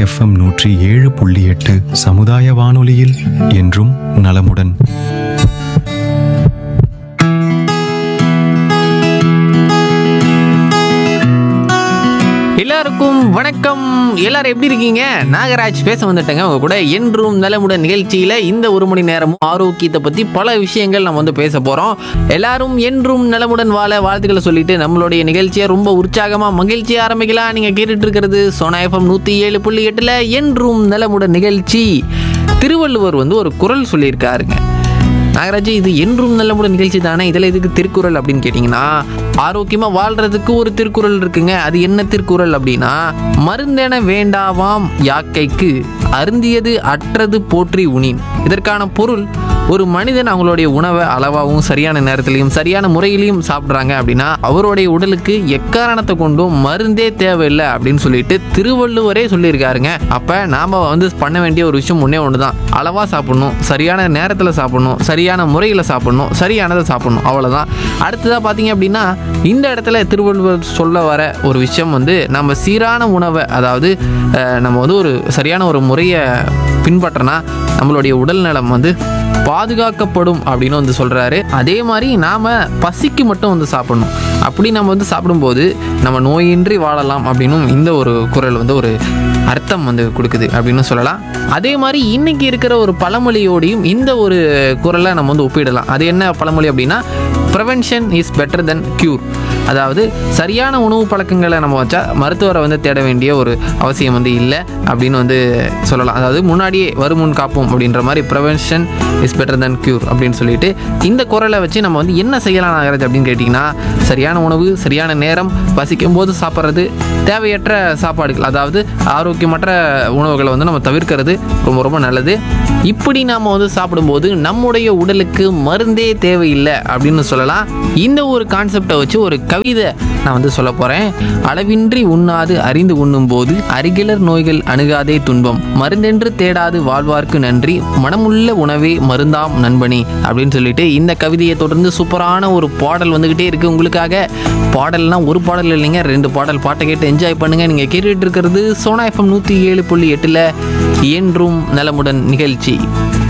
FM நூற்றி ஏழு புள்ளி எட்டு சமுதாய வானொலியில் என்றும் நலமுடன் எல்லாருக்கும் வணக்கம் எல்லாரும் எப்படி இருக்கீங்க நாகராஜ் பேச வந்துட்டேங்க உங்க கூட என்றும் நலமுடன் நிகழ்ச்சியில இந்த ஒரு மணி நேரமும் ஆரோக்கியத்தை பத்தி பல விஷயங்கள் நம்ம வந்து பேச போறோம் எல்லாரும் என்றும் நலமுடன் வாழ வாழ்த்துக்களை சொல்லிட்டு நம்மளுடைய நிகழ்ச்சியை ரொம்ப உற்சாகமா மகிழ்ச்சி ஆரம்பிக்கலாம் நீங்க கேட்டுட்டு இருக்கிறது சோனா எஃப்எம் நூத்தி ஏழு புள்ளி எட்டுல என்றும் நலமுடன் நிகழ்ச்சி திருவள்ளுவர் வந்து ஒரு குரல் சொல்லியிருக்காருங்க நாகராஜ் இது என்றும் நல்லமுடன் நிகழ்ச்சி தானே இதில் எதுக்கு திருக்குறள் அப்படின்னு கேட்டிங்கன்னா ஆரோக்கியமாக வாழ்கிறதுக்கு ஒரு திருக்குறள் இருக்குங்க அது என்ன திருக்குறள் அப்படின்னா மருந்தென வேண்டாவாம் யாக்கைக்கு அருந்தியது அற்றது போற்றி உனின் இதற்கான பொருள் ஒரு மனிதன் அவங்களுடைய உணவை அளவாகவும் சரியான நேரத்திலையும் சரியான முறையிலையும் சாப்பிட்றாங்க அப்படின்னா அவருடைய உடலுக்கு எக்காரணத்தை கொண்டும் மருந்தே தேவையில்லை அப்படின்னு சொல்லிட்டு திருவள்ளுவரே சொல்லியிருக்காருங்க அப்போ நாம் வந்து பண்ண வேண்டிய ஒரு விஷயம் ஒன்றே ஒன்று தான் அளவாக சாப்பிடணும் சரியான நேரத்தில் சாப்பிடணும் சரியான முறையில் சாப்பிடணும் சரியானதை சாப்பிடணும் அவ்வளோதான் அடுத்ததாக பார்த்தீங்க அப்படின்னா இந்த இடத்துல திருவள்ளுவர் சொல்ல வர ஒரு விஷயம் வந்து நம்ம சீரான உணவை அதாவது அஹ், நம்ம வந்து ஒரு சரியான ஒரு முறையை பின்பற்றினா நம்மளுடைய உடல் நலம் வந்து பாதுகாக்கப்படும் அப்படின்னு வந்து சொல்கிறாரு அதே மாதிரி நாம் பசிக்கு மட்டும் வந்து சாப்பிடணும் அப்படி நம்ம வந்து சாப்பிடும்போது நம்ம நோயின்றி வாழலாம் அப்படின்னும் இந்த ஒரு குரல் வந்து ஒரு அர்த்தம் வந்து கொடுக்குது அப்படின்னு சொல்லலாம் அதே மாதிரி இன்னைக்கு இருக்கிற ஒரு பழமொழியோடையும் இந்த ஒரு குரலை நம்ம வந்து ஒப்பிடலாம் அது என்ன பழமொழி அப்படின்னா prevention is better than cure அதாவது சரியான உணவு பழக்கங்களை நம்ம வச்சா மருத்துவரை வந்து தேட வேண்டிய ஒரு அவசியம் வந்து இல்லை அப்படின்னு வந்து சொல்லலாம் அதாவது முன்னாடியே வருமுன் காப்போம் அப்படின்ற மாதிரி prevention is better than cure அப்படின்னு சொல்லிட்டு இந்த குரலை வச்சு நம்ம வந்து என்ன செய்யலாம் நாகராஜ் அப்படின்னு கேட்டிங்கன்னா சரியான உணவு சரியான நேரம் பசிக்கும் போது சாப்பிட்றது தேவையற்ற சாப்பாடுகள் அதாவது ஆரோக்கியமற்ற உணவுகளை வந்து நம்ம தவிர்க்கிறது ரொம்ப ரொம்ப நல்லது இப்படி நாம் வந்து சாப்பிடும்போது நம்முடைய உடலுக்கு மருந்தே தேவையில்லை அப்படின்னு சொல்லலாம் இந்த ஒரு கான்செப்டை வச்சு ஒரு கவிதை நான் வந்து சொல்ல போகிறேன் அளவின்றி உண்ணாது அறிந்து உண்ணும்போது அருகிலர் நோய்கள் அணுகாதே துன்பம் மருந்தென்று தேடாது வாழ்வார்க்கு நன்றி மனமுள்ள உணவே மருந்தாம் நண்பனி அப்படின்னு சொல்லிட்டு இந்த கவிதையை தொடர்ந்து சூப்பரான ஒரு பாடல் வந்துக்கிட்டே இருக்கு உங்களுக்காக பாடல்னா ஒரு பாடல் இல்லைங்க ரெண்டு பாடல் பாட்டை கேட்டு என்ஜாய் பண்ணுங்க நீங்க கேட்டுட்டு இருக்கிறது சோனா எஃப்எம் நூற்றி ஏழு புள்ளி எட்டில் என்றும் நலமுடன் நிகழ்ச்சி